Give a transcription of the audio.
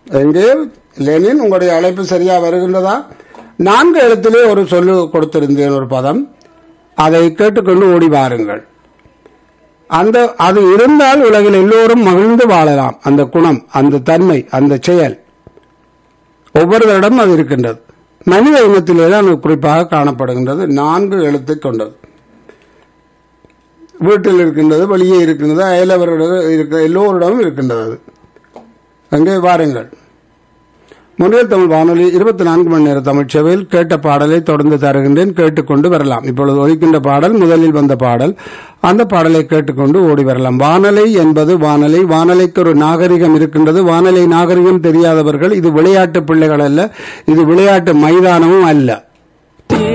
எங்கே லெனின் உங்களுடைய அழைப்பு சரியா வருகின்றதா நான்கு எழுத்திலே ஒரு சொல்லு கொடுத்திருந்தேன் ஒரு பதம் அதை கேட்டுக்கொண்டு ஓடி வாருங்கள் அந்த அது இருந்தால் உலகில் எல்லோரும் மகிழ்ந்து வாழலாம் அந்த குணம் அந்த தன்மை அந்த செயல் ஒவ்வொருவரிடம் அது இருக்கின்றது மனித இனத்திலே தான் அது குறிப்பாக காணப்படுகின்றது நான்கு எழுத்தை கொண்டது வீட்டில் இருக்கின்றது வெளியே இருக்கின்றது அயலவர்களிடம் இருக்க எல்லோரிடமும் இருக்கின்றது அது அங்கே வாருங்கள் முன்னில் தமிழ் வானொலி இருபத்தி நான்கு மணி நேர தமிழ் சேவையில் கேட்ட பாடலை தொடர்ந்து தருகின்றேன் கேட்டுக்கொண்டு வரலாம் இப்பொழுது ஒலிக்கின்ற பாடல் முதலில் வந்த பாடல் அந்த பாடலை கேட்டுக்கொண்டு ஓடி வரலாம் வானலை என்பது வானலை வானலைக்கு ஒரு நாகரிகம் இருக்கின்றது வானலை நாகரிகம் தெரியாதவர்கள் இது விளையாட்டு பிள்ளைகள் அல்ல இது விளையாட்டு மைதானமும் அல்ல